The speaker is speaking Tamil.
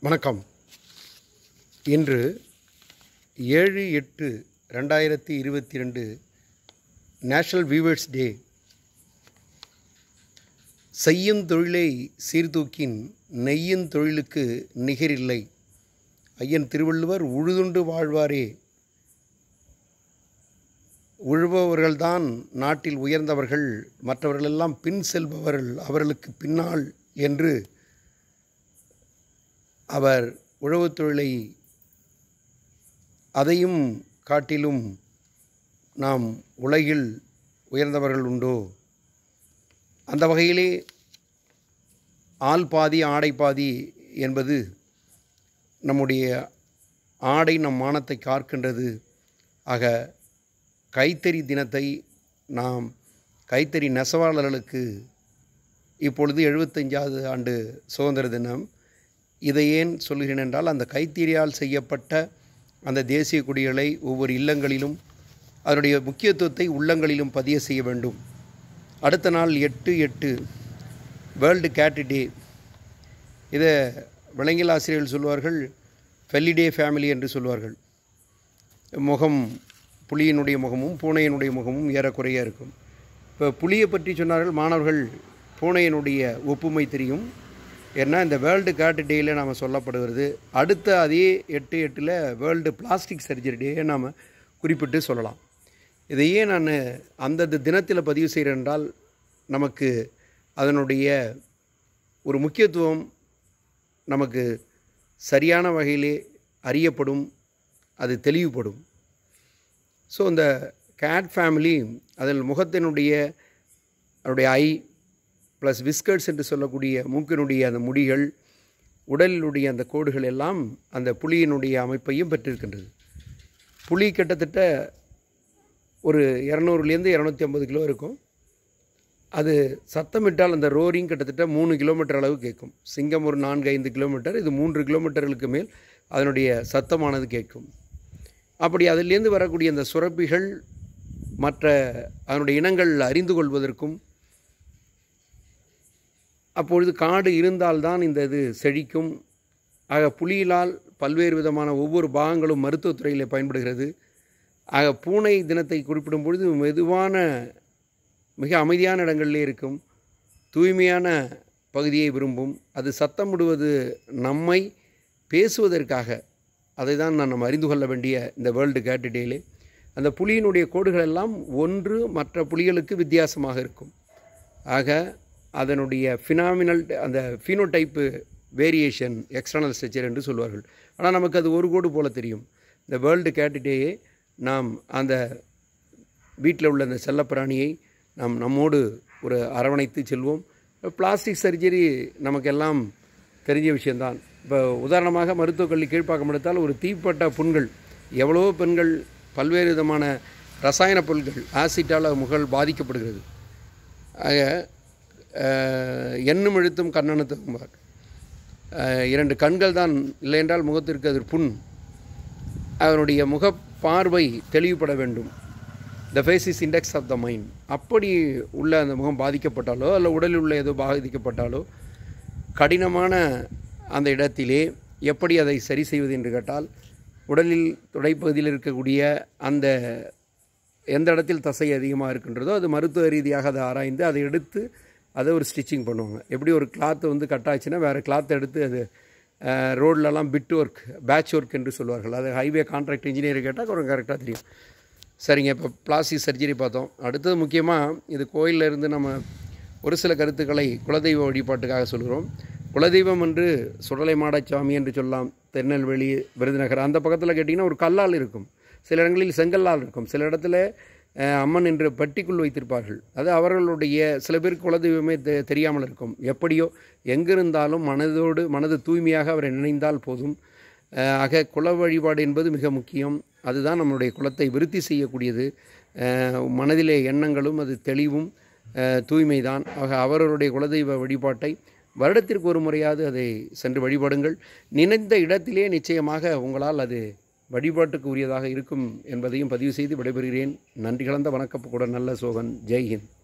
வணக்கம் இன்று ஏழு எட்டு ரெண்டாயிரத்தி இருபத்தி ரெண்டு நேஷ்னல் வீவர்ஸ் டே செய்யும் தொழிலை சீர்தூக்கின் நெய்யும் தொழிலுக்கு நிகரில்லை ஐயன் திருவள்ளுவர் உழுதுண்டு வாழ்வாரே உழுபவர்கள்தான் நாட்டில் உயர்ந்தவர்கள் மற்றவர்களெல்லாம் பின் செல்பவர்கள் அவர்களுக்கு பின்னால் என்று அவர் உழவுத் தொழிலை அதையும் காட்டிலும் நாம் உலகில் உயர்ந்தவர்கள் உண்டோ அந்த வகையிலே ஆள் பாதி ஆடை பாதி என்பது நம்முடைய ஆடை நம் மானத்தை காக்கின்றது ஆக கைத்தறி தினத்தை நாம் கைத்தறி நெசவாளர்களுக்கு இப்பொழுது எழுபத்தஞ்சாவது ஆண்டு சுதந்திர தினம் இதை ஏன் சொல்கிறேன் என்றால் அந்த கைத்தறியால் செய்யப்பட்ட அந்த தேசிய கொடிகளை ஒவ்வொரு இல்லங்களிலும் அதனுடைய முக்கியத்துவத்தை உள்ளங்களிலும் பதிய செய்ய வேண்டும் அடுத்த நாள் எட்டு எட்டு வேர்ல்டு கேட் டே இதை விலங்கியல் ஆசிரியர்கள் சொல்வார்கள் ஃபெல்லிடே ஃபேமிலி என்று சொல்வார்கள் முகம் புலியினுடைய முகமும் பூனையினுடைய முகமும் ஏறக்குறைய இருக்கும் இப்போ புலியை பற்றி சொன்னார்கள் மாணவர்கள் பூனையினுடைய ஒப்புமை தெரியும் ஏன்னா இந்த வேர்ல்டு கேட் டேயில் நாம் சொல்லப்படுகிறது அடுத்த அதே எட்டு எட்டில் வேர்ல்டு பிளாஸ்டிக் சர்ஜரி டே நாம் குறிப்பிட்டு சொல்லலாம் இதையே நான் அந்தந்த தினத்தில் பதிவு செய்கிறேன் என்றால் நமக்கு அதனுடைய ஒரு முக்கியத்துவம் நமக்கு சரியான வகையிலே அறியப்படும் அது தெளிவுபடும் ஸோ இந்த கேட் ஃபேமிலி அதில் முகத்தினுடைய அதனுடைய ஐ ப்ளஸ் விஸ்கர்ட்ஸ் என்று சொல்லக்கூடிய மூக்கினுடைய அந்த முடிகள் உடலினுடைய அந்த கோடுகள் எல்லாம் அந்த புலியினுடைய அமைப்பையும் பெற்றிருக்கின்றது புலி கிட்டத்தட்ட ஒரு இரநூறுலேருந்து இரநூத்தி ஐம்பது கிலோ இருக்கும் அது சத்தமிட்டால் அந்த ரோரிங் கிட்டத்தட்ட மூணு கிலோமீட்டர் அளவு கேட்கும் சிங்கம் ஒரு நான்கு ஐந்து கிலோமீட்டர் இது மூன்று கிலோமீட்டர்களுக்கு மேல் அதனுடைய சத்தமானது கேட்கும் அப்படி அதிலேருந்து வரக்கூடிய அந்த சுரப்பிகள் மற்ற அதனுடைய இனங்கள் அறிந்து கொள்வதற்கும் அப்பொழுது காடு இருந்தால்தான் இந்த இது செழிக்கும் ஆக புலியிலால் பல்வேறு விதமான ஒவ்வொரு பாகங்களும் மருத்துவத்துறையில் பயன்படுகிறது ஆக பூனை தினத்தை குறிப்பிடும் பொழுது மெதுவான மிக அமைதியான இடங்களிலே இருக்கும் தூய்மையான பகுதியை விரும்பும் அது சத்தமிடுவது நம்மை பேசுவதற்காக அதை தான் நான் நம்ம அறிந்து கொள்ள வேண்டிய இந்த வேர்ல்டு கேட் டேலே அந்த புலியினுடைய கோடுகள் எல்லாம் ஒன்று மற்ற புலிகளுக்கு வித்தியாசமாக இருக்கும் ஆக அதனுடைய ஃபினாமினல் அந்த ஃபினோடைப்பு வேரியேஷன் எக்ஸ்டர்னல் ஸ்ட்ரக்சர் என்று சொல்வார்கள் ஆனால் நமக்கு அது ஒரு கோடு போல தெரியும் இந்த வேர்ல்டு கேட் டேயே நாம் அந்த வீட்டில் உள்ள அந்த செல்லப்பிராணியை நாம் நம்மோடு ஒரு அரவணைத்து செல்வோம் பிளாஸ்டிக் சர்ஜரி நமக்கெல்லாம் தெரிஞ்ச விஷயந்தான் இப்போ உதாரணமாக மருத்துவக் கல்வி கீழ்ப்பாக்கம் எடுத்தால் ஒரு தீப்பட்ட புண்கள் எவ்வளவோ பெண்கள் பல்வேறு விதமான ரசாயன பொருட்கள் ஆசிட்டால் முகல் பாதிக்கப்படுகிறது ஆக எண்ணும் எழுத்தும் கண்ணனத்துக்கும்பார் இரண்டு கண்கள் தான் இல்லை என்றால் முகத்திற்கு அது புண் அதனுடைய முக பார்வை தெளிவுபட வேண்டும் the face is index of the mind அப்படி உள்ள அந்த முகம் பாதிக்கப்பட்டாலோ அல்ல உடலில் உள்ள ஏதோ பாதிக்கப்பட்டாலோ கடினமான அந்த இடத்திலே எப்படி அதை சரி செய்வது என்று கேட்டால் உடலில் துடைப்பகுதியில் இருக்கக்கூடிய அந்த எந்த இடத்தில் தசை அதிகமாக இருக்கின்றதோ அது மருத்துவ ரீதியாக அதை ஆராய்ந்து அதை எடுத்து அதை ஒரு ஸ்டிச்சிங் பண்ணுவாங்க எப்படி ஒரு கிளாத்து வந்து கட் ஆச்சுன்னா வேறு கிளாத்தை எடுத்து அது ரோட்லலாம் பிட் ஒர்க் பேட்ச் ஒர்க் என்று சொல்வார்கள் அது ஹைவே கான்ட்ராக்ட் இன்ஜினியர் கேட்டால் கொஞ்சம் கரெக்டாக தெரியும் சரிங்க இப்போ பிளாஸ்டிக் சர்ஜரி பார்த்தோம் அடுத்தது முக்கியமாக இது கோயிலில் இருந்து நம்ம ஒரு சில கருத்துக்களை குலதெய்வ வழிபாட்டுக்காக சொல்கிறோம் குலதெய்வம் என்று சுடலை மாடசாமி என்று சொல்லலாம் திருநெல்வேலி விருதுநகர் அந்த பக்கத்தில் கேட்டிங்கன்னா ஒரு கல்லால் இருக்கும் சில இடங்களில் செங்கல்லால் இருக்கும் சில இடத்துல அம்மன் என்று பட்டிக்குள் வைத்திருப்பார்கள் அது அவர்களுடைய சில பேருக்கு குலதெய்வமே தெ தெரியாமல் இருக்கும் எப்படியோ எங்கிருந்தாலும் மனதோடு மனது தூய்மையாக அவரை நினைந்தால் போதும் ஆக குல வழிபாடு என்பது மிக முக்கியம் அதுதான் நம்மளுடைய குலத்தை விருத்தி செய்யக்கூடியது மனதிலே எண்ணங்களும் அது தெளிவும் தூய்மைதான் ஆக அவர்களுடைய குலதெய்வ வழிபாட்டை வருடத்திற்கு ஒரு முறையாவது அதை சென்று வழிபடுங்கள் நினைந்த இடத்திலே நிச்சயமாக உங்களால் அது வழிபாட்டுக்கு உரியதாக இருக்கும் என்பதையும் பதிவு செய்து விடைபெறுகிறேன் நன்றி கலந்த வணக்கம் கூட நல்ல சோகன் ஜெய்ஹிந்த்